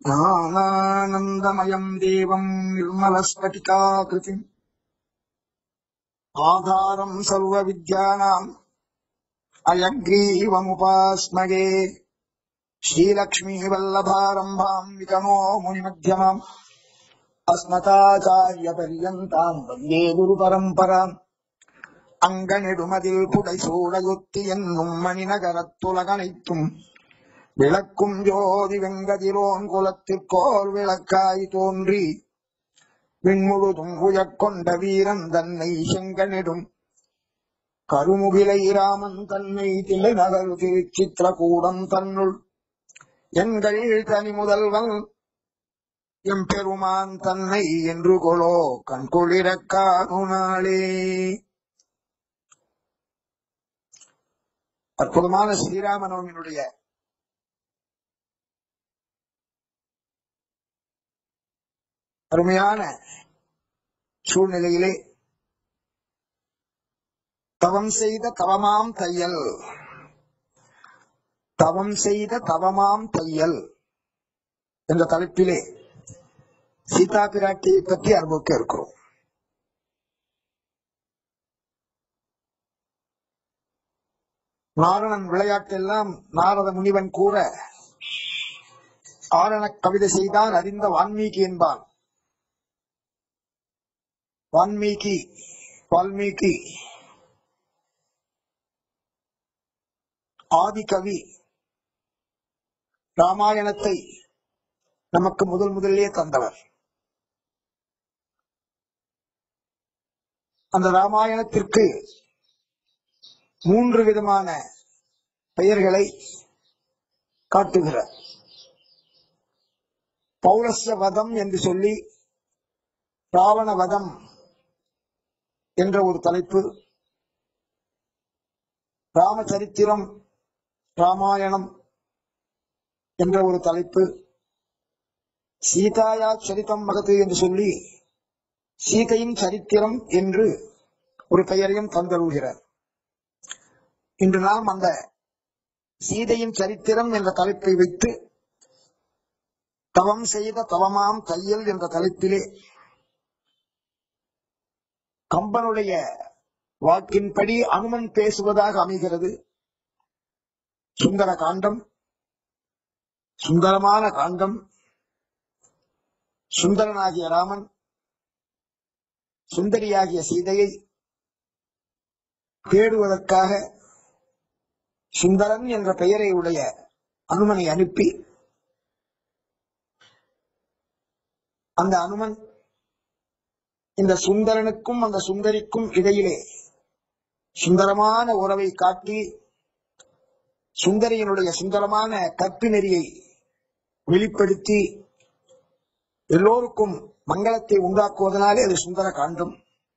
ज्ञानानन्दमयम् देवम् निर्मलस्फटिकाकृतिम् आधारम् सर्वविद्यानाम् अयग्रीवमुपास्मगे श्रीलक्ष्मीवल्लभारम्भाम् वितनो मुनिमध्यमाम् अस्मताचार्यपर्यन्ताम् वन्दे गुरुपरम्पराम् அங்கனெடுமதில் புடைசூடையொத்தி என்னும் மணிநகரத்துலகனைத்தும் விளக்கும் ஜோதி வெங்கதிரோன் குலத்திற்கோர் விளக்காய் தோன்றி விண்முழுதும் உயர்கொண்ட வீரன் தன்னை செங்கனிடும் கருமுகிலை ராமன் தன்னை திளைநகர் திருச்சித்திரகூடம் தன்னுள் எங்கள் தனி முதல்வன் எம்பெருமான் தன்னை என்று கொலோ கண்குளிரக் காணுனாளே அற்புதமான ஸ்ரீராமநவமியினுடைய அருமையான சூழ்நிலையிலே தவம் செய்த தவமாம் தையல் தவம் செய்த தவமாம் தையல் என்ற தலைப்பிலே சீதா பிராட்டியை பற்றி அனுபவிக்க இருக்கிறோம் நாரணன் விளையாட்டெல்லாம் நாரத முனிவன் கூற ஆரண கவிதை செய்தான் அறிந்த வான்மீகி என்பான் வான்மீகி வால்மீகி ஆதிகவி ராமாயணத்தை நமக்கு முதல் முதலே தந்தவர் அந்த ராமாயணத்திற்கு மூன்று விதமான பெயர்களை காட்டுகிறார் பௌரஸ்ய வதம் என்று சொல்லி ராவண வதம் என்ற ஒரு தலைப்பு ராமச்சரித்திரம் ராமாயணம் என்ற ஒரு தலைப்பு சீதாயா சரிதம் மகது என்று சொல்லி சீதையின் சரித்திரம் என்று ஒரு பெயரையும் தந்தருகிறார் இன்று நாம் அந்த சீதையின் சரித்திரம் என்ற தலைப்பை வைத்து தவம் செய்த தவமாம் தையல் என்ற தலைப்பிலே கம்பனுடைய வாக்கின்படி அனுமன் பேசுவதாக அமைகிறது சுந்தர காண்டம் சுந்தரமான காண்டம் சுந்தரனாகிய ராமன் சுந்தரியாகிய சீதையை தேடுவதற்காக சுந்தரன் என்ற பெயரை உடைய அனுமனை அனுப்பி அந்த அனுமன் இந்த சுந்தரனுக்கும் அந்த சுந்தரிக்கும் இடையிலே சுந்தரமான உறவை காட்டி சுந்தரியினுடைய சுந்தரமான கற்பு நெறியை வெளிப்படுத்தி எல்லோருக்கும் மங்களத்தை உண்டாக்குவதனாலே அது சுந்தர காண்டம்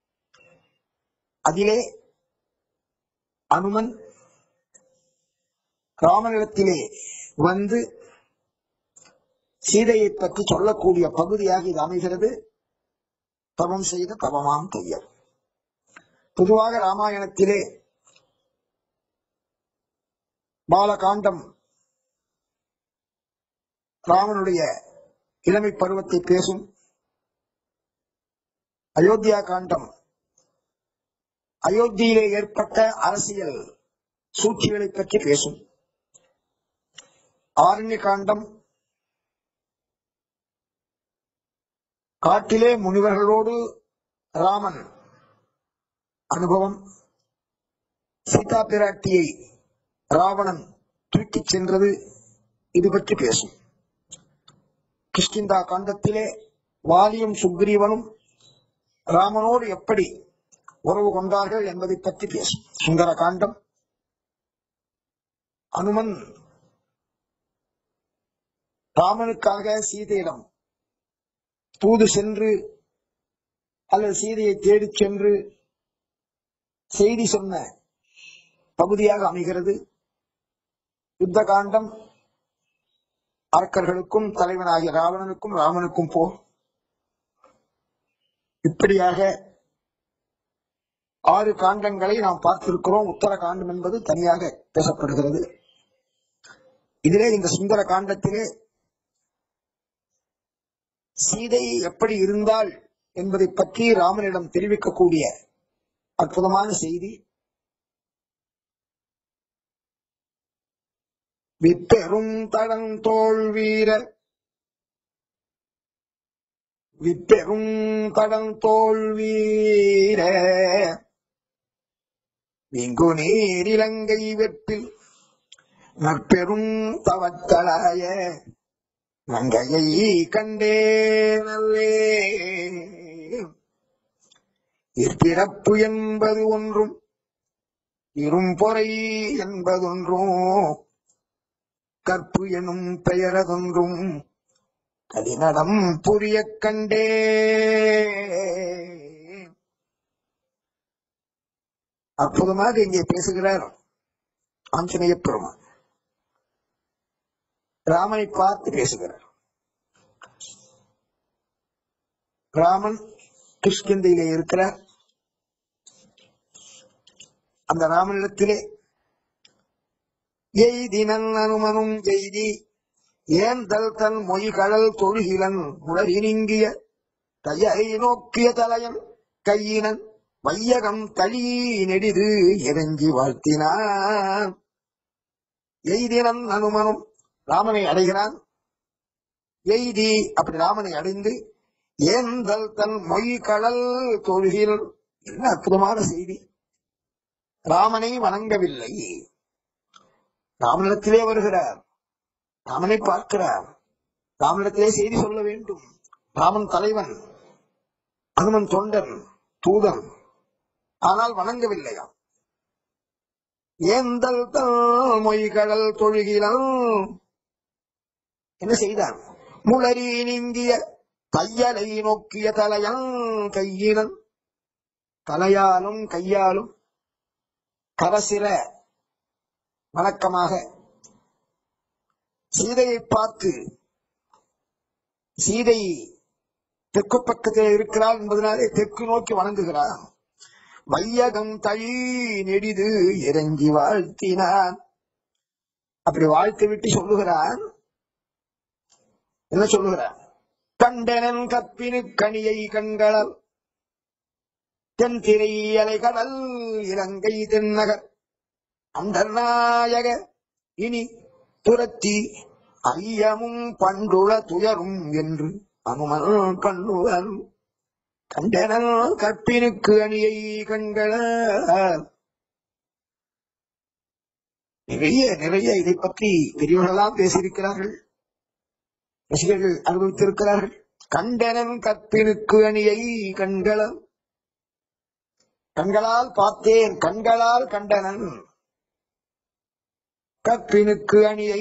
அதிலே அனுமன் ராமனிடத்திலே வந்து சீதையை பற்றி சொல்லக்கூடிய பகுதியாக இது அமைகிறது தவம் செய்த தவமாம் தையல் பொதுவாக ராமாயணத்திலே பாலகாண்டம் ராமனுடைய இளமை பருவத்தை பேசும் அயோத்தியா காண்டம் அயோத்தியிலே ஏற்பட்ட அரசியல் சூழ்ச்சிகளை பற்றி பேசும் ஆரண்ய காண்டம் காட்டிலே முனிவர்களோடு ராமன் அனுபவம் சீதா பிராட்டியை ராவணன் தூக்கிச் சென்றது இது பற்றி பேசும் கிஷ்கிந்தா காண்டத்திலே வாலியும் சுக்ரீவனும் ராமனோடு எப்படி உறவு கொண்டார்கள் என்பதை பற்றி பேசும் சுந்தர காண்டம் அனுமன் ராமனுக்காக சீதையிடம் தூது சென்று அல்லது சீதையை தேடிச் சென்று செய்தி சொன்ன பகுதியாக அமைகிறது யுத்த காண்டம் அரக்கர்களுக்கும் தலைவனாகிய ராவணனுக்கும் ராமனுக்கும் போ இப்படியாக ஆறு காண்டங்களை நாம் பார்த்திருக்கிறோம் உத்தர காண்டம் என்பது தனியாக பேசப்படுகிறது இதிலே இந்த சுந்தர காண்டத்திலே சீதை எப்படி இருந்தாள் என்பதை பற்றி ராமனிடம் தெரிவிக்கக்கூடிய அற்புதமான செய்தி விப்பெரும் தடந்தோள் வீரர் விப்பெரும் தடந்தோள் வீர விங்கு நீர் இலங்கை வெப்பில் நற்பெரும் தவத்தலாய நங்கையை கண்டே நல்லே இற்பிறப்பு என்பது ஒன்றும் இரும்பொறை என்பதொன்றும் கற்பு எனும் பெயரதொன்றும் கடினடம் புரியக் கண்டே அற்புதமாக இங்கே பேசுகிறார் ஆஞ்சநேய பெருமான் ராமனை பார்த்து பேசுகிறார் ராமன் கிஷ்கிந்தையிலே இருக்கிறார் அந்த ராமனிடத்திலே எய்தினன் அனுமனும் எய்தி ஏந்தல் தன் மொய்கடல் தொழுகிலன் உலகி நீங்கிய தையை நோக்கிய தலையன் கையினன் வையகம் தளி நெடிது இறங்கி வாழ்த்தினான் எய்தினன் அனுமனும் ராமனை அடைகிறான் எய்தி அப்படி ராமனை அடைந்து ஏந்தல் தன் மொய்கடல் தொழுகில் என்ன அற்புதமான செய்தி ராமனை வணங்கவில்லை ராமனிடத்திலே வருகிறார் ராமனை பார்க்கிறார் ராமனிடத்திலே செய்தி சொல்ல வேண்டும் ராமன் தலைவன் அனுமன் தொண்டன் தூதன் ஆனால் வணங்கவில்லையா ஏந்தல் தல் மொய்கடல் தொழுகிலம் என்ன செய்தான் முளரி நீங்கிய தையலை நோக்கிய தலையன் கையினன் தலையாலும் கையாலும் கரசிர வணக்கமாக சீதையை பார்த்து சீதை தெற்கு பக்கத்தில் இருக்கிறாள் என்பதனாலே தெற்கு நோக்கி வணங்குகிறார் வையகம் தழி நெடிது இறங்கி வாழ்த்தினான் அப்படி வாழ்த்து விட்டு சொல்லுகிறான் என்ன சொல்லுகிறான் கண்டனன் கப்பினு கனியை கண்களல் தென் திரை அலைகடல் இலங்கை தென்னகர் அண்டர்நாயக இனி துரத்தி ஐயமும் பண்டுள துயரும் என்று அனுமன் கண்ணுவன் கண்டனல் கற்பினுக்கு அணியை கண்கள நிறைய நிறைய இதை பற்றி பெரியவர்களெல்லாம் பேசியிருக்கிறார்கள் ரசிகர்கள் அனுபவித்திருக்கிறார்கள் கண்டனன் கற்பினுக்கு அணியை கண்கள கண்களால் பார்த்தேன் கண்களால் கண்டனன் கற்பினுக்கு அணியை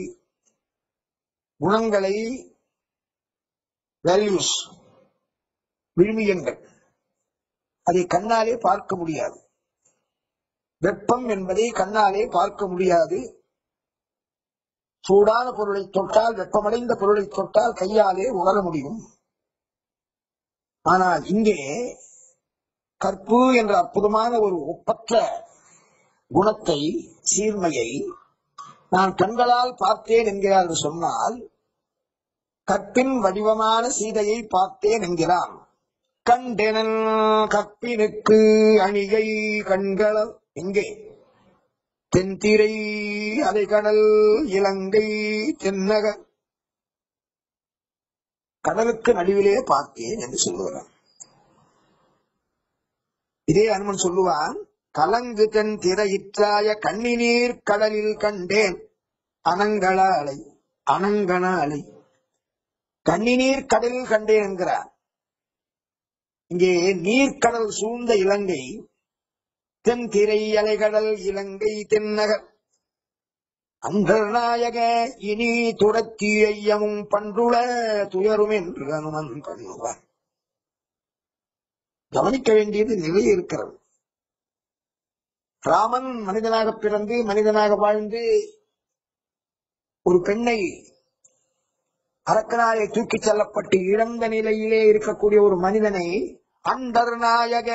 குணங்களை வேல்யூஸ் விழுமியங்கள் அதை கண்ணாலே பார்க்க முடியாது வெப்பம் என்பதை கண்ணாலே பார்க்க முடியாது சூடான பொருளை தொட்டால் வெப்பமடைந்த பொருளை தொட்டால் கையாலே உணர முடியும் ஆனால் இங்கே கற்பு என்ற அற்புதமான ஒரு ஒப்பற்ற குணத்தை சீர்மையை நான் கண்களால் பார்த்தேன் என்கிறார் என்று சொன்னால் கற்பின் வடிவமான சீதையை பார்த்தேன் என்கிறான் கண்டெனன் கற்பினுக்கு அணிகை கண்கள எங்கே தென்திரை அலைகடல் இலங்கை தென்னக கடலுக்கு நடுவிலே பார்த்தேன் என்று சொல்லுகிறான் இதே அனுமன் சொல்லுவான் கலங்கு தென் திரையிற்றாய கண்ணினீர் கடலில் கண்டேன் அனங்கள அலை அனங்கன அலை கண்ணினீர் கடலில் கண்டேன் என்கிறார் இங்கே நீர்க்கடல் சூழ்ந்த இலங்கை தென் திரை அலைகடல் இலங்கை தென்னகர் அந்தர்நாயக இனி துரத்தி ஐயமும் பண்டுள துயரும் என்று அனுமன் பண்ணுவார் கவனிக்க வேண்டியது நிறைய இருக்கிறது ராமன் மனிதனாக பிறந்து மனிதனாக வாழ்ந்து ஒரு பெண்ணை அரக்கனாலே தூக்கிச் செல்லப்பட்டு இழந்த நிலையிலே இருக்கக்கூடிய ஒரு மனிதனை அண்டர்நாயக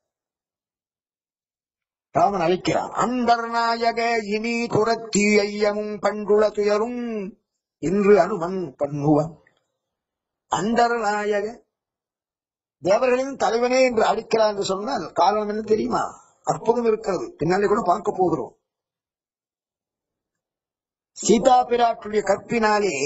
ராமன் அழைக்கிறான் அண்டர்நாயக இனி துரத்தி ஐயமும் பண்டுள துயரும் என்று அனுமன் பண்ணுவன் அண்டர் நாயக தேவர்களின் தலைவனே என்று அழைக்கிறார் என்று சொன்னால் காரணம் என்ன தெரியுமா அற்புதம் இருக்கிறது பின்னாலே கூட பார்க்க போகிறோம் சீதா பிராட்டுடைய கற்பினாலே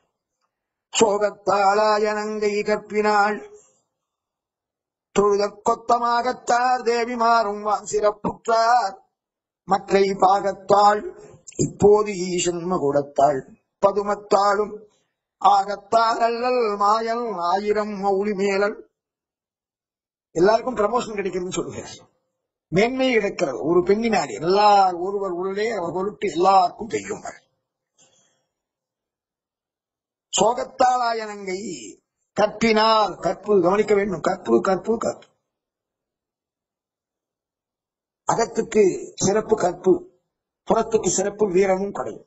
சோகத்தாளாயனங்கை கற்பினாள் தொழுத கொத்தமாகத்தார் தேவி மாறும் சிறப்புற்றார் மற்றை பாகத்தாள் இப்போது ஈசன் மகுடத்தாள் பதுமத்தாளும் ஆகத்தால் அல்லல் மாயன் ஆயிரம் மௌலி மேலல் எல்லாருக்கும் ப்ரமோஷன் கிடைக்குதுன்னு சொல்லுகிறேன் மேன்மை கிடைக்கிறது ஒரு பெண்ணினாடி எல்லா ஒருவர் உள்ளே அவர் பொருட்டு எல்லாருக்கும் செய்யும் சோகத்தாளாயனங்கை கற்பினால் கற்பு கவனிக்க வேண்டும் கற்பு கற்பு கற்பு அகத்துக்கு சிறப்பு கற்பு புறத்துக்கு சிறப்பு வீரமும் கிடையும்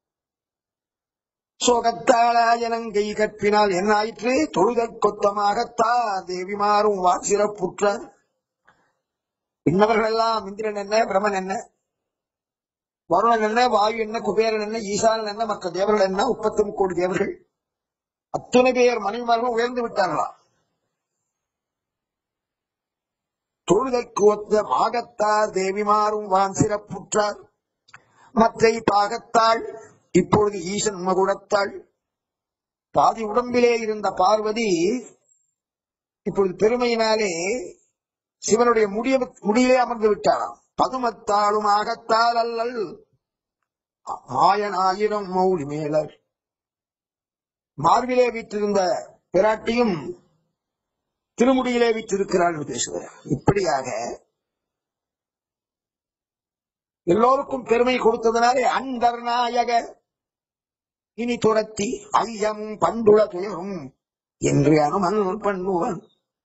சோகத்தாளாயனங்கை கற்பினால் என்ன ஆயிற்று தொழுதற் கொத்தமாகத்தா தேவி மாறும் வார் சிறப்புற்ற இன்னவர்கள் எல்லாம் இந்திரன் என்ன பிரமன் என்ன வருணன் என்ன வாயு என்ன குபேரன் என்ன ஈசானன் என்ன மற்ற தேவர்கள் என்ன முப்பத்தி கோடி தேவர்கள் அத்தனை பேர் மனைவிமார்கள் உயர்ந்து விட்டார்களா தொழுதற்கு ஒத்த மாகத்தார் தேவிமாரும் வான் சிறப்புற்றார் மற்றை பாகத்தாள் இப்பொழுது ஈசன் மகுடத்தாள் பாதி உடம்பிலே இருந்த பார்வதி இப்பொழுது பெருமையினாலே சிவனுடைய முடிய முடியிலே அமர்ந்து விட்டாராம் பதுமத்தாளும் ஆகத்தால் அல்லல் ஆயன் ஆயிரம் மௌலி மேலர் மார்பிலே வீற்றிருந்த பிராட்டியும் திருமுடியிலே வீற்றிருக்கிறாள் என்று பேசுகிறார் இப்படியாக எல்லோருக்கும் பெருமை கொடுத்ததனாலே அந்தர் நாயக இனி துரத்தி ஐயம் பண்டுள துயரும் என்று அனுமன் பண்ணுவன்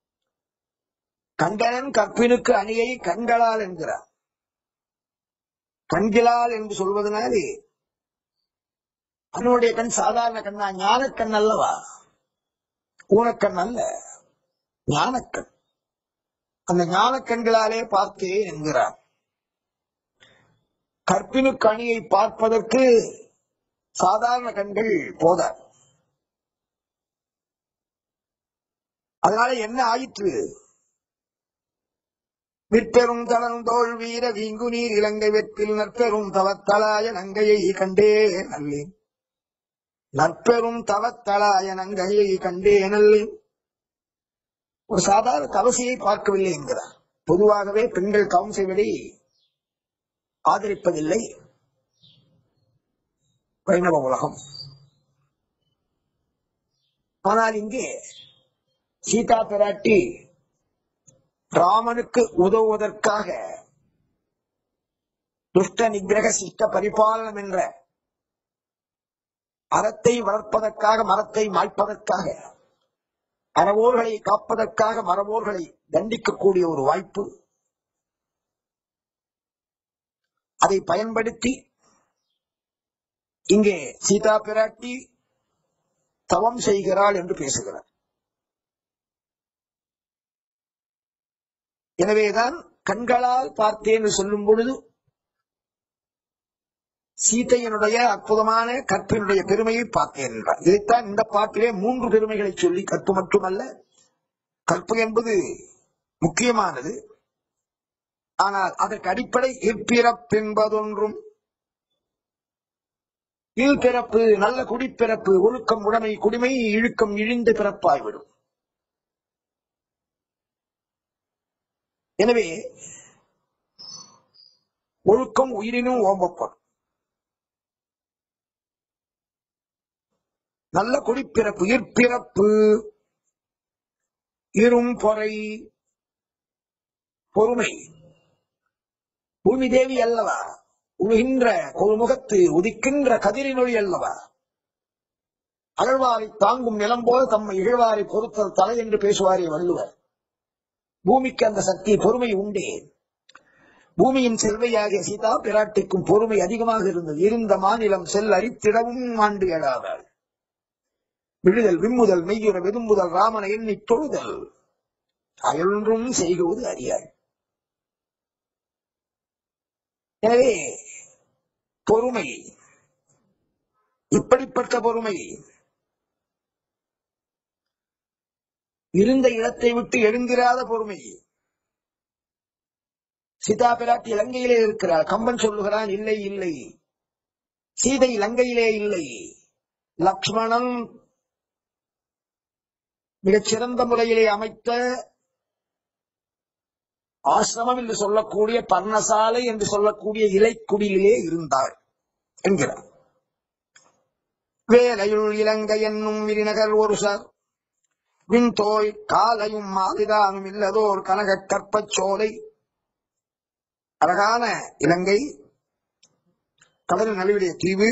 கண்டனன் கற்பினுக்கு அணியை கண்களால் என்கிறார் கண்களால் என்று சொல்வதனாலே அவனுடைய கண் சாதாரண கண்ணா ஞானக்கண் அல்லவா ஊனக்கண் அல்ல ஞானக்கண் அந்த ஞானக்கண்களாலே பார்த்தேன் என்கிறார் கற்பினு கணியை பார்ப்பதற்கு சாதாரண கண்கள் போதாது அதனால என்ன ஆயிற்று விற்பெரும் தளர்ந்தோள் வீர வீங்கு நீர் இலங்கை வெற்றில் நற்பெரும் தவத்தலாய நங்கையை கண்டே நல்லேன் நற்பெரும் தவத்தலாய நங்கையை கண்டே நல்லேன் ஒரு சாதாரண கவசையை பார்க்கவில்லை என்கிறார் பொதுவாகவே பெண்கள் கவம் செய்வதை ஆதரிப்பதில்லை வைணவ உலகம் ஆனால் இங்கே சீதா பிராட்டி ராமனுக்கு உதவுவதற்காக துஷ்ட நிகிரக சிஷ்ட பரிபாலனம் என்ற அறத்தை வளர்ப்பதற்காக மரத்தை மாய்ப்பதற்காக அறவோர்களை காப்பதற்காக மரவோர்களை தண்டிக்கக்கூடிய ஒரு வாய்ப்பு அதை பயன்படுத்தி இங்கே சீதா பிராட்டி தவம் செய்கிறாள் என்று பேசுகிறார் எனவேதான் கண்களால் பார்த்தேன் என்று சொல்லும் பொழுது சீதையனுடைய அற்புதமான கற்பினுடைய பெருமையை பார்த்தேன் என்றார் இதைத்தான் இந்த பாட்டிலே மூன்று பெருமைகளை சொல்லி கற்பு மட்டுமல்ல கற்பு என்பது முக்கியமானது ஆனால் அதற்கு அடிப்படை இப்பிறப்பென்பதொன்றும் இல்பிறப்பு நல்ல குடிப்பிறப்பு ஒழுக்கம் உடைமை குடிமை இழுக்கம் இழிந்த பிறப்பாய்விடும் எனவே ஒழுக்கம் உயிரினும் ஓம்பப்படும் நல்ல குடிப்பிறப்பு இற்பிறப்பு இரும் பொறை பொறுமை பூமி தேவி அல்லவா உழுகின்ற கொள்முகத்து உதிக்கின்ற கதிரினொளி அல்லவா அகழ்வாரை தாங்கும் நிலம் போல தம்மை இகழ்வாரை பொறுத்தல் தலை என்று பேசுவாரே வள்ளுவர் பூமிக்கு அந்த சக்தி பொறுமை உண்டே பூமியின் செல்வையாகிய சீதா பிராட்டிக்கும் பொறுமை அதிகமாக இருந்தது இருந்த மாநிலம் செல் அரித்திடவும் ஆண்டு எழாதாள் விழுதல் விம்முதல் மெய்யுற விரும்புதல் ராமனை எண்ணி தொழுதல் அயல்ன்றும் செய்குவது அறியாள் எனவே பொறுமை இப்படிப்பட்ட பொறுமை இருந்த இடத்தை விட்டு எழுந்திராத பொறுமை சீதா பிராட்டி இலங்கையிலே இருக்கிறார் கம்பன் சொல்லுகிறான் இல்லை இல்லை சீதை இலங்கையிலே இல்லை லக்ஷ்மணன் மிகச் சிறந்த முறையிலே அமைத்த ஆசிரமம் என்று சொல்லக்கூடிய பர்ணசாலை என்று சொல்லக்கூடிய இலைக்குடியிலே இருந்தாள் என்கிறார் வேலையுள் இலங்கை என்னும் விரிநகர் ஒரு சார் விண்தோய் காலையும் மாதிதானும் இல்லதோர் கனக கற்பச் சோலை அழகான இலங்கை கடல் நடுவிலே தீவு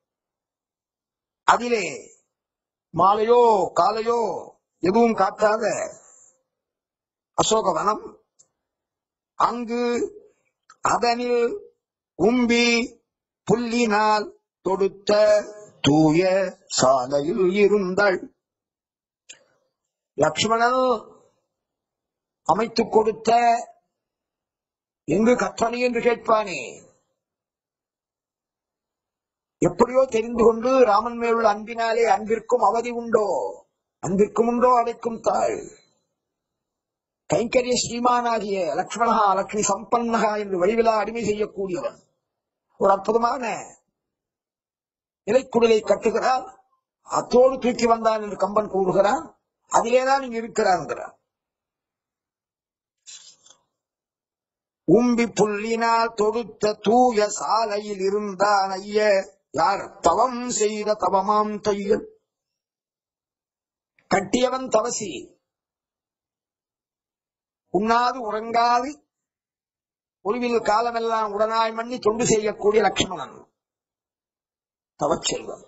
அதிலே மாலையோ காலையோ எதுவும் காட்டாத அசோகவனம் அங்கு அதனில் உம்பி புல்லினால் தொடுத்த தூய சாலையில் இருந்தாள் லக்ஷ்மணன் அமைத்துக் கொடுத்த எங்கு கற்றணி என்று கேட்பானே எப்படியோ தெரிந்து கொண்டு ராமன் மேலுள்ள அன்பினாலே அன்பிற்கும் அவதி உண்டோ அன்பிற்கும் உண்டோ அடைக்கும் தாள் கைங்கரிய ஸ்ரீமானாகிய லக்ஷ்மணஹா லக்ஷ்மி சம்பன்னகா என்று வழிவிழா அடிமை செய்யக்கூடியவன் ஒரு அற்புதமான நிலைக்குடலை கட்டுகிறார் அத்தோடு தூக்கி வந்தான் என்று கம்பன் கூறுகிறான் அதிலேதான் இங்கு இருக்கிறார் உம்பி புல்லினால் தொடுத்த தூய சாலையில் இருந்தான் ஐய யார் தவம் செய்த தவமாம் தையல் கட்டியவன் தவசி உண்ணாது உறங்காது ஒளிவில் காலமெல்லாம் உடனாய் மண்ணி தொண்டு செய்யக்கூடிய லக்ஷ்மணன் தவச்செல்வன்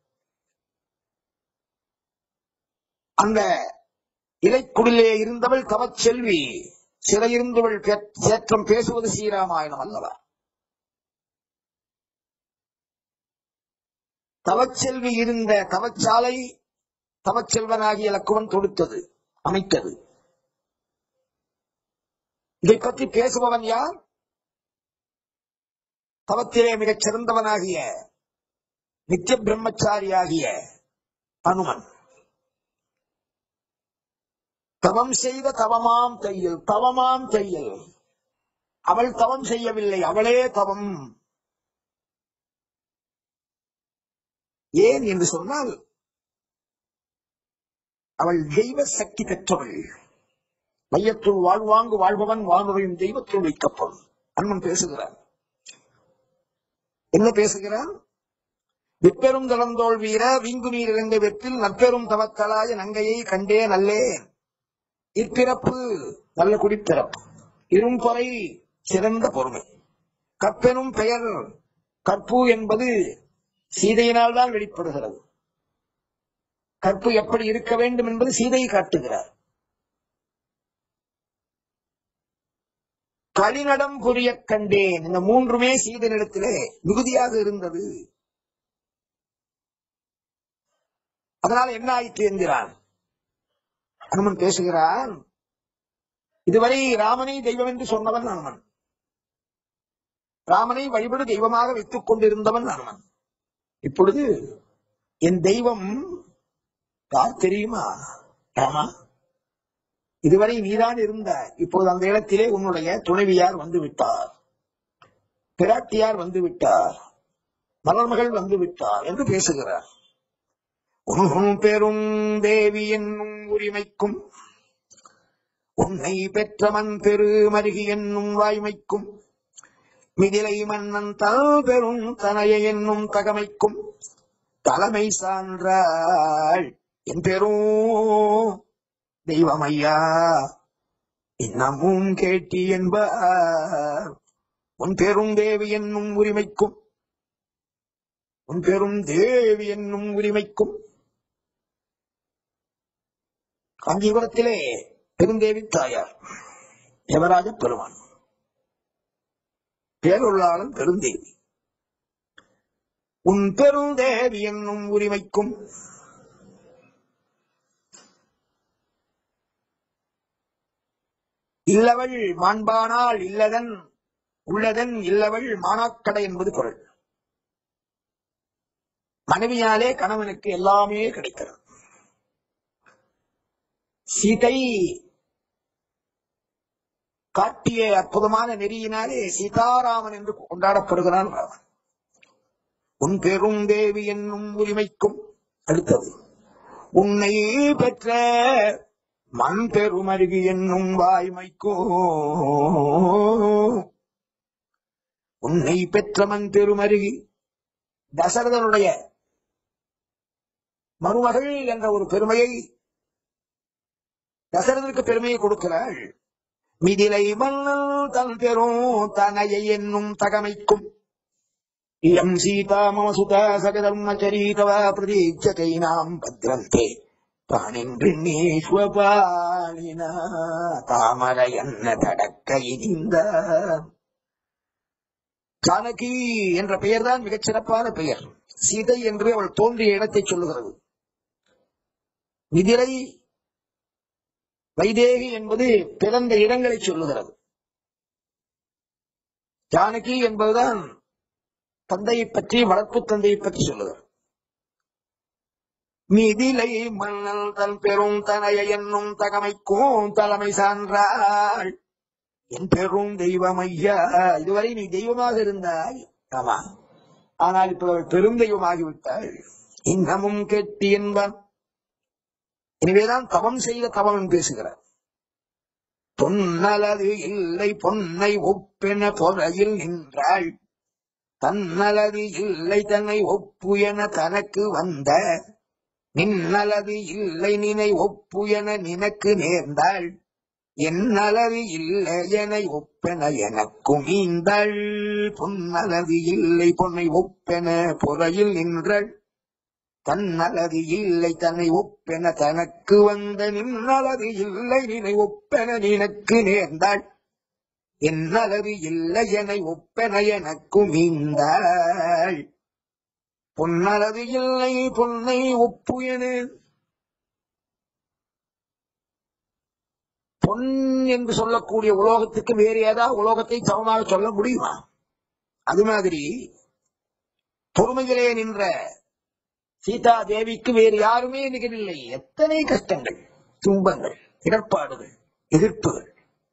அந்த இலைக்குடிலே இருந்தவள் தவச்செல்வி சிறையிருந்தவள் பே- சேற்றம் பேசுவது ஸ்ரீராமாயணம் அல்லவா தவச்செல்வி இருந்த தவச்சாலை தவச்செல்வனாகிய லக்குவன் தொடுத்தது அமைத்தது இதை பற்றி பேசுபவன் யார் தவத்திலே மிகச் சிறந்தவனாகிய நித்திய பிரம்மச்சாரியாகிய அனுமன் தவம் செய்த தவமாம் தையல் தவமாம் தையல் அவள் தவம் செய்யவில்லை அவளே தவம் ஏன் என்று சொன்னால் அவள் தெய்வ சக்தி பெற்றவள் மையத்துள் வாழ்வாங்கு வாழ்பவன் வாழ்பவையும் தெய்வத்துள் வைக்கப்படும் அண்ணன் பேசுகிறார் என்ன பேசுகிறான் விப்பெரும் தளந்தோள் வீர வீங்கு நீர் இறங்க வெப்பில் நற்பெரும் தவத்தலாய நங்கையை கண்டே நல்லேன் இப்பிறப்பு நல்ல குடிப்பிறப்பு இரும்பொறை சிறந்த பொறுமை கற்பெனும் பெயர் கற்பு என்பது சீதையினால் தான் வெளிப்படுகிறது கற்பு எப்படி இருக்க வேண்டும் என்பது சீதையை காட்டுகிறார் களிநடம் புரிய கண்டேன் இந்த மூன்றுமே சீதனிடத்திலே மிகுதியாக இருந்தது அதனால என்ன ஆயிற்று என்கிறான் அனுமன் பேசுகிறான் இதுவரை ராமனை தெய்வம் என்று சொன்னவன் அனுமன் ராமனை வழிபடு தெய்வமாக வைத்துக் கொண்டிருந்தவன் அனுமன் இப்பொழுது என் தெய்வம் யார் தெரியுமா ராமா இதுவரை நீதான் இருந்த இப்போது அந்த இடத்திலே உன்னுடைய துணைவியார் வந்து விட்டார் பிராட்டியார் வந்து விட்டார் மலர்மகள் வந்து விட்டார் என்று பேசுகிறார் உன் பெரும் தேவி என்னும் உரிமைக்கும் உன்னை பெற்றமன் பெருமருகி என்னும் வாய்மைக்கும் மிதிலை மன்னன் தல் பெரும் தனைய என்னும் தகமைக்கும் தலைமை சான்றாள் என் பெரும் தெய்வமையா இன்னமும் கேட்டி என்பார் உன் பெரும் தேவி என்னும் உரிமைக்கும் உன் பெரும் தேவி என்னும் உரிமைக்கும் காஞ்சிபுரத்திலே பெருந்தேவி தாயார் தேவராஜ பெருமான் பேருள்ளாளன் பெருந்தேவி உன் பெருந்தேவி என்னும் உரிமைக்கும் இல்லவள் மாண்பானால் இல்லதன் உள்ளதன் இல்லவள் மானாக்கடை என்பது பொருள் மனைவியாலே கணவனுக்கு எல்லாமே கிடைக்கிறது சீதை காட்டிய அற்புதமான நெறியினாலே சீதாராமன் என்று கொண்டாடப்படுகிறான் ராமன் உன் பெரும் தேவி என்னும் உரிமைக்கும் அடுத்தது உன்னை பெற்ற மண் பெருமருகு என்னும் வாய்மைக்கும் உன்னை பெற்ற மண் பெருமருகி தசரதனுடைய மருமகள் என்ற ஒரு பெருமையை தசரதனுக்கு பெருமையை கொடுக்கிறாள் மிதிலை மன்னல் தன் பெரும் தனையை என்னும் தகமைக்கும் இயம் சீதா மம சுதா சகதர்மச்சரீதவா பிரதீட்சகைனாம் பத்ரந்தே பாணின்றீஸ்வபாலின தாமரை என்ன தடக்கை இந்த ஜானகி என்ற பெயர்தான் மிகச் சிறப்பான பெயர் சீதை என்று அவள் தோன்றிய இடத்தை சொல்லுகிறது மிதிரை வைதேகி என்பது பிறந்த இடங்களை சொல்லுகிறது ஜானகி என்பதுதான் தந்தையை பற்றி வளர்ப்பு தந்தையை பற்றி சொல்லுகிறது மிதிலை மன்னல் தன் பெரும் தனைய என்னும் தகமைக்கும் தலைமை சான்றாள் என் பெரும் தெய்வம் ஐயா இதுவரை நீ தெய்வமாக இருந்தாய் ஆமா ஆனால் இப்ப அவள் பெரும் தெய்வமாகிவிட்டாள் இன்னமும் கெட்டி என்பன் எனவேதான் தவம் செய்த தவம் என்று பேசுகிறார் பொன்னலது இல்லை பொன்னை ஒப்பென பொறையில் நின்றாள் தன்னலது இல்லை தன்னை ஒப்பு என தனக்கு வந்த நின்னலது இல்லை நினை ஒப்பு என நினக்கு நேர்ந்தாள் என்னளவு இல்லை என ஒப்பென எனக்கும் ஈந்தாள் பொன்னலது இல்லை பொன்னை ஒப்பென பொறையில் நின்றாள் தன்னலது இல்லை தன்னை ஒப்பென தனக்கு வந்த நின்னலது இல்லை நினை ஒப்பென நினக்கு நேர்ந்தாள் என்னளவு இல்லை என ஒப்பென எனக்கும் ஈந்தாள் பொன்னலது இல்லை பொன்னை ஒப்பு என பொன் என்று சொல்லக்கூடிய உலோகத்துக்கு வேறு ஏதாவது உலோகத்தை சமமாக சொல்ல முடியுமா அது மாதிரி பொறுமையிலே நின்ற சீதா தேவிக்கு வேறு யாருமே நிகழில்லை எத்தனை கஷ்டங்கள் துன்பங்கள் இடர்பாடுகள் எதிர்ப்புகள்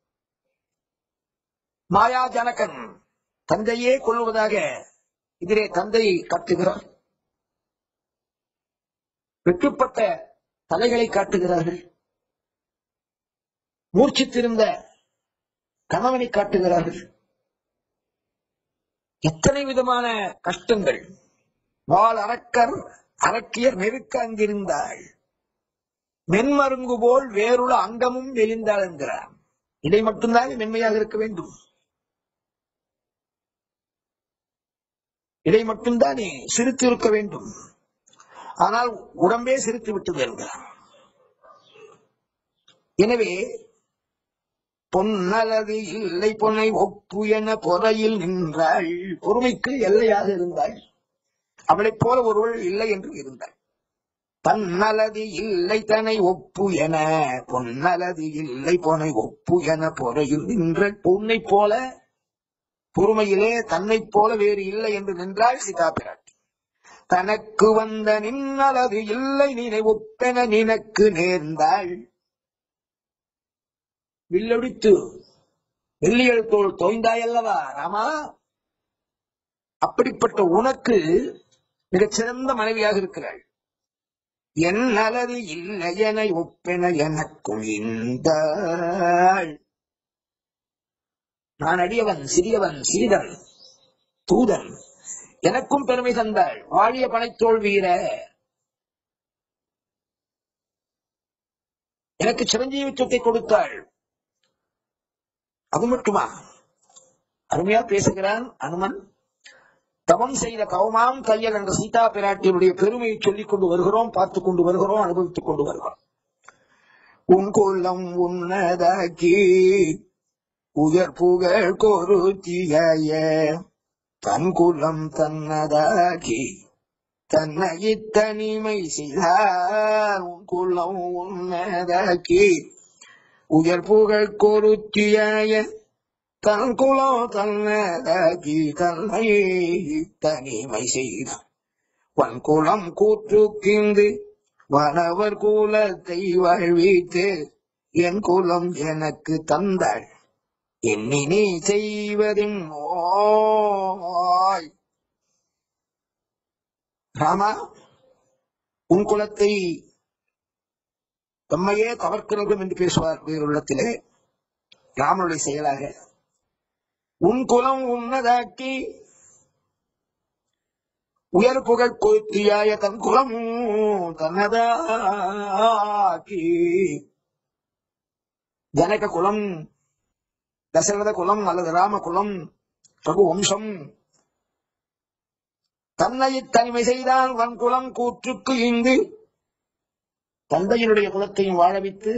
மாயா ஜனகன் தந்தையே கொள்வதாக இதிலே தந்தை காட்டுகிறார் வெட்டுப்பட்ட தலைகளை காட்டுகிறார்கள் மூர்ச்சித்திருந்த கணவனை காட்டுகிறார்கள் எத்தனை விதமான கஷ்டங்கள் வால் அரக்கர் அரக்கியர் நெருக்க அங்கிருந்தாள் மென்மருங்கு போல் வேறுள்ள அங்கமும் வெளிந்தாள் என்கிறார் இதை மட்டும்தான் மென்மையாக இருக்க வேண்டும் இதை மட்டும்தானே சிரித்து இருக்க வேண்டும் ஆனால் உடம்பே சிரித்து விட்டது என்கிறார் எனவே பொன்னலது இல்லை பொன்னை ஒப்பு என பொறையில் நின்றாள் பொறுமைக்கு எல்லையாக இருந்தாள் அவளைப் போல ஒருவள் இல்லை என்று இருந்தாள் தன்னலது இல்லை தன்னை ஒப்பு என பொன்னலது இல்லை பொனை ஒப்பு என பொறையில் நின்ற பொன்னை போல பொறுமையிலே தன்னைப் போல வேறு இல்லை என்று நின்றாள் சீதா பிராட்டி தனக்கு வந்த நின்னலது இல்லை நினை ஒப்பென நினக்கு நேர்ந்தாள் வில்லொடித்து வெள்ளி எழுத்தோள் தோய்ந்தாயல்லவா ராமா அப்படிப்பட்ட உனக்கு மிகச்சிறந்த மனைவியாக இருக்கிறாள் என் அளவு இல்லை என ஒப்பென எனக்கும் இந்தாள் நான் அடியவன் சிறியவன் சீதன் தூதன் எனக்கும் பெருமை தந்தாள் வாழிய பனைத்தோல் வீர எனக்கு சிரஞ்சீவி சொத்தை கொடுத்தாள் அது மட்டுமா அருமையா பேசுகிறான் அனுமன் தவம் செய்த தவமாம் தையல் என்ற சீதா பிராட்டியனுடைய பெருமையை சொல்லிக் கொண்டு வருகிறோம் பார்த்துக் கொண்டு வருகிறோம் அனுபவித்துக் கொண்டு வருகிறோம் உன் குலம் உன்னதாக்கி உயர் புகழ் கொருத்திய தன் குலம் தன்னதாக்கி தன்னை தனிமை செய்தார் உன் குலம் உன்னதாக்கி உயர் புகழ் கொருத்தியாய தன் குலம் தன்னதாகி தன்னை தனிமை செய்தார் வன் குலம் கூற்றுக்கிந்து வனவர் குலத்தை வாழ்வித்து என் குலம் எனக்கு தந்தாள் என்னை நீ செய்வதின் நோய் ராமா உன் குலத்தை தம்மையே தவர்க்கிறோம் என்று பேசுவார் வேறு உள்ளத்திலே ராமனுடைய செயலாக உன் குலம் உன்னதாக்கி உயர் புகழ் கோத்தியாய தன் குலம் தன்னதாக்கி ஜனக குலம் தசரத குலம் அல்லது ராம குலம் ரகு வம்சம் தன்னை தனிமை செய்தால் வன் குலம் கூற்றுக்கு இங்கு தந்தையினுடைய குலத்தையும் வாழவித்து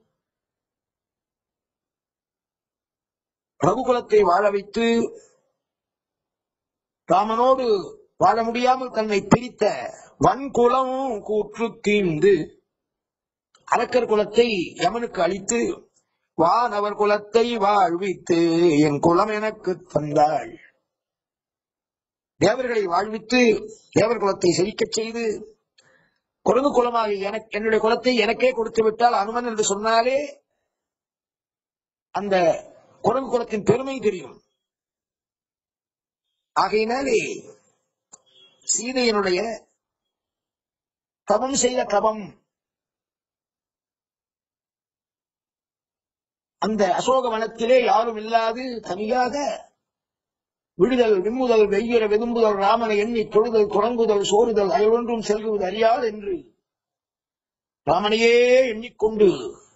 ரகுகுலத்தை வாழ வைத்து ராமனோடு வாழ முடியாமல் தன்னை பிரித்த வன்குலம் கூற்றுக்கீந்து அரக்கர் குலத்தை யமனுக்கு அளித்து வானவர் குலத்தை வாழ்வித்து என் குலம் எனக்கு தந்தாள் தேவர்களை வாழ்வித்து தேவர் குலத்தை செழிக்கச் செய்து குரங்கு குலமாக எனக்கு என்னுடைய குலத்தை எனக்கே கொடுத்து விட்டால் அனுமன் என்று சொன்னாலே அந்த குரங்கு குலத்தின் பெருமை தெரியும் ஆகையினாலே சீதையனுடைய தவம் செய்த தவம் அந்த அசோக வனத்திலே யாரும் இல்லாது தனியாக விடுதல் விம்முதல் வெய்யுற வெதும்புதல் ராமனை எண்ணி தொழுதல் தொடங்குதல் சோறுதல் அயலொன்றும் செல்வது அறியாது என்று ராமனையே எண்ணிக்கொண்டு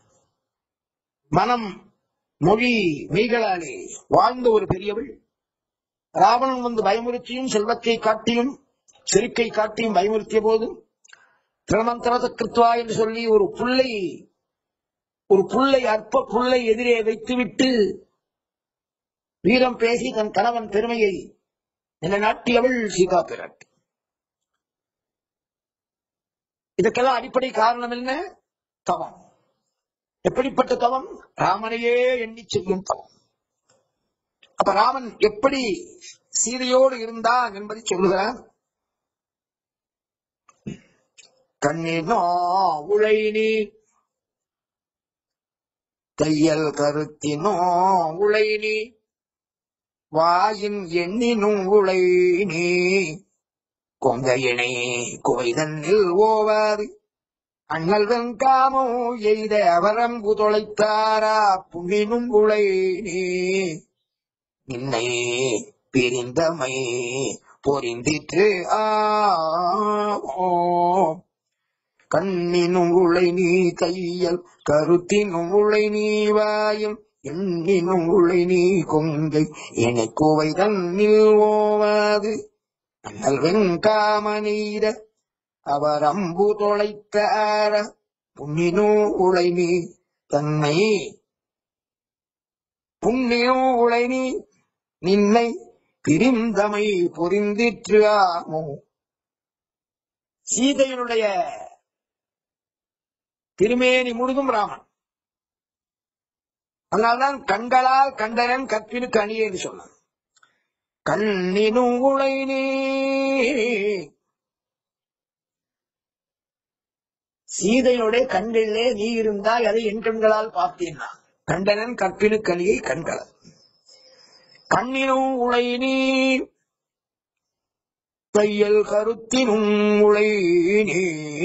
மனம் மொழி மெய்களாலே வாழ்ந்த ஒரு பெரியவள் ராவணன் வந்து பயமுறுத்தியும் செல்வத்தை காட்டியும் செருக்கை காட்டியும் பயமுறுத்திய போதும் திருமந்திரத கிருத்வா என்று சொல்லி ஒரு புல்லை ஒரு புல்லை அற்ப புல்லை எதிரே வைத்துவிட்டு வீரம் பேசி தன் கணவன் பெருமையை நிலைநாட்டியவள் சீதா பிராட்டி இதற்கெல்லாம் அடிப்படை காரணம் என்ன தவம் எப்படிப்பட்ட தவம் ராமனையே எண்ணி செய்யும் தவம் அப்ப ராமன் எப்படி சீதையோடு இருந்தான் என்பதை சொல்லுகிறான் கண்ணினோ உழை நீ தையல் கருத்தினோ உழை நீ வாயின் எண்ணினும் உழை நீ கொங்கையினை குவைதன்னில் ஓவாது அண்ணல் வெங்காமோ எய்த அவரம்பு தொலைத்தாரா புண்ணினும் உழை நீ நின்னை பிரிந்தமை பொரிந்திற்று ஆமோ கண்ணினும் உளை நீ கையல் கருத்தினும் உளை நீ வாயும் எண்ணினும் உளை நீ கொங்கை என கோவை தன்னில் ஓவாது அண்ணல் வெங்காமனீர அவர் அம்பு தொலைத்தார புண்ணினோ உளை நீ தன்னை புண்ணியோ உளை நீ நின்னை பிரிந்தமை பொரிந்திற்று ஆமோ சீதையினுடைய திருமேனி முழுதும் ராமன் அதனால்தான் கண்களால் கண்டனன் கற்பினுக்கு அணியே என்று சொன்னான் கண்ணினும் உளை நீ சீதையினுடைய கண்களிலே நீ இருந்தால் அதை என் கண்களால் பார்த்தேன் நான். கண்டனன் கற்பினுக்கு அணியை கண்களால் கண்ணினும் உளை நீ தையல் கருத்தினும் உளை நீ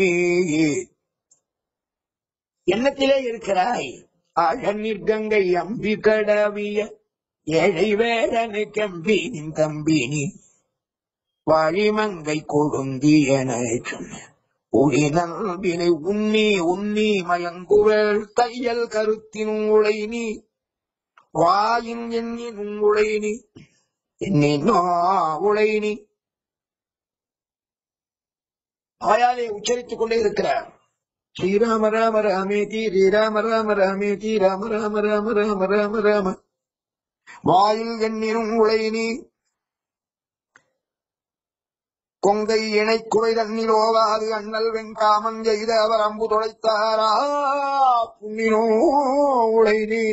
எண்ணத்திலே இருக்கிறாய் அழநீர் கங்கை அம்பி கடவிய ஏழை வேடனை கம்பி நின் தம்பி நீ வாழிமங்கை கொழுந்தி என சொன்ன ஒளி நல்வினை உன்னி உன்னி மயங்குவள் தையல் கருத்தினும் உளை நீ வாயின் எண்ணினும் உளை நீ என்னோ உளை நீ வாயாலே உச்சரித்துக் கொண்டே இருக்கிறார் ஸ்ரீராம ராம ராமே தீரி ராம ராம ராமே தீ ராம ராம ராம ராம ராம ராம வாயில் எண்ணினும் உளை நீ கொங்கை இணை குறை தண்ணீர் ஓவாது அண்ணல் வெங்காமன் செய்த அவர் அம்பு தொலைத்தாரா புண்ணினோ உளை நீ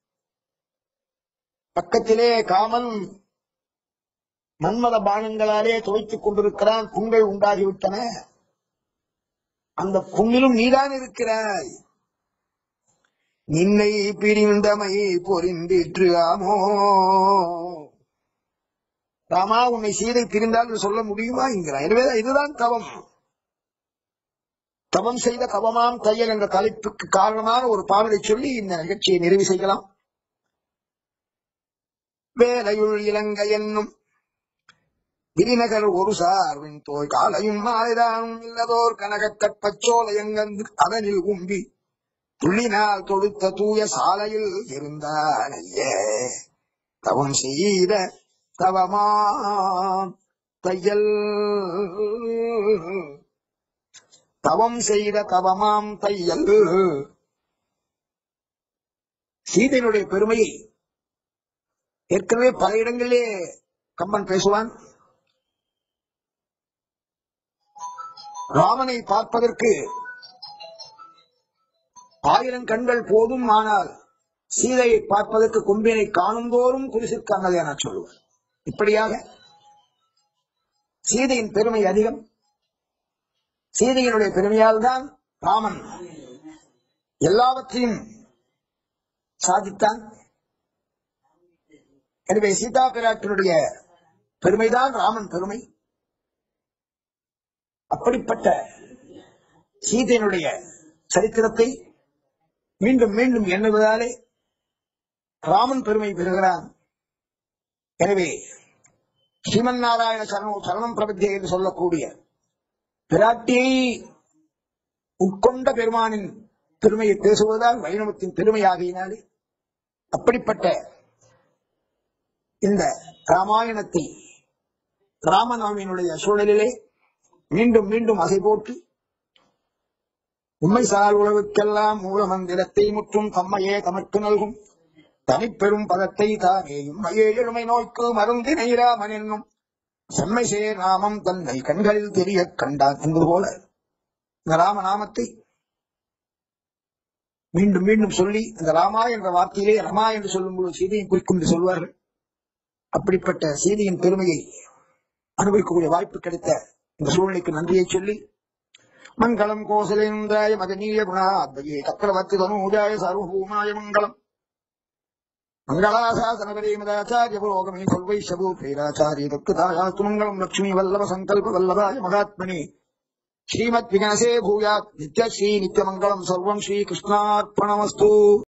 பக்கத்திலே காமன் மன்மத பானங்களாலே துவைத்துக் கொண்டிருக்கிறான் புண்கள் உண்டாகிவிட்டன அந்த புண்ணிலும் நீதான் இருக்கிறாய் நின்னை பிரிந்தமை பொறிந்திற்று ஆமோ ராமா உன்னை சீதை பிரிந்தால் என்று சொல்ல முடியுமா என்கிறார் எனவே இதுதான் தவம் தவம் செய்த தவமாம் தையல் என்ற தலைப்புக்கு காரணமான ஒரு பாடலை சொல்லி இந்த நிகழ்ச்சியை நிறைவு செய்யலாம் வேலையுள் இலங்கை என்னும் விரிநகர் ஒரு சார்பின் தோய் காலையும் மாலைதானும் இல்லதோர் கனகக் கற்பச்சோலையங்கந்து அதனில் உம்பி துள்ளினால் தொடுத்த தூய சாலையில் இருந்தான் ஐயே தவம் செய்த தவமா தையல் தவம் செய்த தவமாம் தையல் சீதையினுடைய பெருமையை ஏற்கனவே பல இடங்களிலே கம்பன் பேசுவான் ராமனை பார்ப்பதற்கு ஆயிரம் கண்கள் போதும் ஆனால் சீதையை பார்ப்பதற்கு கொம்பினை காணும் தோறும் குடிசிற்கானது என சொல்லுவார் இப்படியாக சீதையின் பெருமை அதிகம் சீதையினுடைய பெருமையால் தான் ராமன் எல்லாவற்றையும் சாதித்தான் எனவே சீதா பிராட்டினுடைய பெருமைதான் ராமன் பெருமை அப்படிப்பட்ட சீதையினுடைய சரித்திரத்தை மீண்டும் மீண்டும் எண்ணுவதாலே ராமன் பெருமை பெறுகிறான் எனவே ஸ்ரீமன் நாராயண சரணம் சரணம் பிரபத்தியை என்று சொல்லக்கூடிய பிராட்டியை உட்கொண்ட பெருமானின் பெருமையை பேசுவதால் வைணவத்தின் பெருமையாகினாலே அப்படிப்பட்ட இந்த ராமாயணத்தை ராமநவமியினுடைய சூழலிலே மீண்டும் மீண்டும் அசை போட்டு உண்மை சார் உழவுக்கெல்லாம் மூலமந்திரத்தை முற்றும் தம்மையே தமக்கு நல்கும் தனிப்பெரும் பதத்தை தானேயும் மையே எழுமை நோய்க்கு மருந்தினை ராமன் என்னும் செம்மை சேர் நாமம் தன்னை கண்களில் தெரிய கண்டான் என்பது போல இந்த ராமநாமத்தை மீண்டும் மீண்டும் சொல்லி இந்த ராமா என்ற வார்த்தையிலே ரமா என்று சொல்லும்போது சீதையை குறிக்கும் என்று சொல்வார்கள் அப்படிப்பட்ட சீதையின் பெருமையை அனுபவிக்கக்கூடிய வாய்ப்பு கிடைத்த இந்த சூழ்நிலைக்கு நன்றியை சொல்லி மங்களம் கோசலேந்திராய மகனீய குணாத்மயே சக்கரவர்த்தி தனூஜாய சர்வபூமாய மங்களம் மங்களாசாசனபரே மதாச்சாரிய புரோகமே சொல்வைஷபு பிரேராச்சாரிய தத்துதாயாஸ்து மங்களம் லட்சுமி வல்லப சங்கல்ப வல்லபாய மகாத்மனே ஸ்ரீமத் விகனசே பூயாத் நித்யஸ்ரீ நித்யமங்கலம் சர்வம் ஸ்ரீ கிருஷ்ணார்ப்பணமஸ்து